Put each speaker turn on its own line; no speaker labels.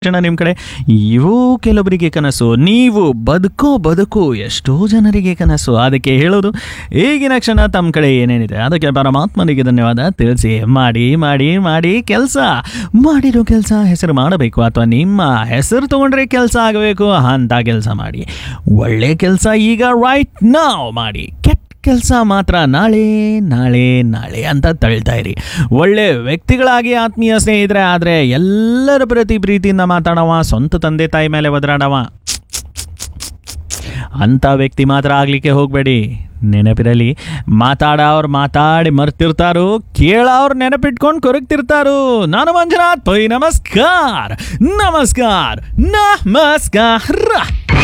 ಜನ ನಿಮ್ಮ ಕಡೆ ಇವು ಕೆಲವರಿಗೆ ಕನಸು ನೀವು ಬದುಕೋ ಬದುಕು ಎಷ್ಟೋ ಜನರಿಗೆ ಕನಸು ಅದಕ್ಕೆ ಹೇಳೋದು ಈಗಿನ ಕ್ಷಣ ತಮ್ಮ ಕಡೆ ಏನೇನಿದೆ ಅದಕ್ಕೆ ಪರಮಾತ್ಮನಿಗೆ ಧನ್ಯವಾದ ತಿಳಿಸಿ ಮಾಡಿ ಮಾಡಿ ಮಾಡಿ ಕೆಲಸ ಮಾಡಿರೋ ಕೆಲಸ ಹೆಸರು ಮಾಡಬೇಕು ಅಥವಾ ನಿಮ್ಮ ಹೆಸರು ತಗೊಂಡ್ರೆ ಕೆಲಸ ಆಗಬೇಕು ಅಂತ ಕೆಲಸ ಮಾಡಿ ಒಳ್ಳೆ ಕೆಲಸ ಈಗ ರೈಟ್ ನಾವ್ ಮಾಡಿ ಕೆಟ್ಟ ಕೆಲಸ ಮಾತ್ರ ನಾಳೆ ನಾಳೆ ನಾಳೆ ಅಂತ ತಳ್ತಾ ಇರಿ ಒಳ್ಳೆ ವ್ಯಕ್ತಿಗಳಾಗಿ ಆತ್ಮೀಯ ಸ್ನೇಹಿತರೆ ಆದರೆ ಎಲ್ಲರ ಪ್ರತಿ ಪ್ರೀತಿಯಿಂದ ಮಾತಾಡವ ಸ್ವಂತ ತಂದೆ ತಾಯಿ ಮೇಲೆ ಒದರಾಡವ ಅಂಥ ವ್ಯಕ್ತಿ ಮಾತ್ರ ಆಗಲಿಕ್ಕೆ ಹೋಗಬೇಡಿ ನೆನಪಿರಲಿ ಮಾತಾಡೋರು ಮಾತಾಡಿ ಮರ್ತಿರ್ತಾರೋ ಕೇಳೋರು ನೆನಪಿಟ್ಕೊಂಡು ಕೊರಗ್ತಿರ್ತಾರೋ ನಾನು ಮಂಜುನಾಥ್ ಪೈ ನಮಸ್ಕಾರ ನಮಸ್ಕಾರ ನಮಸ್ಕಾರ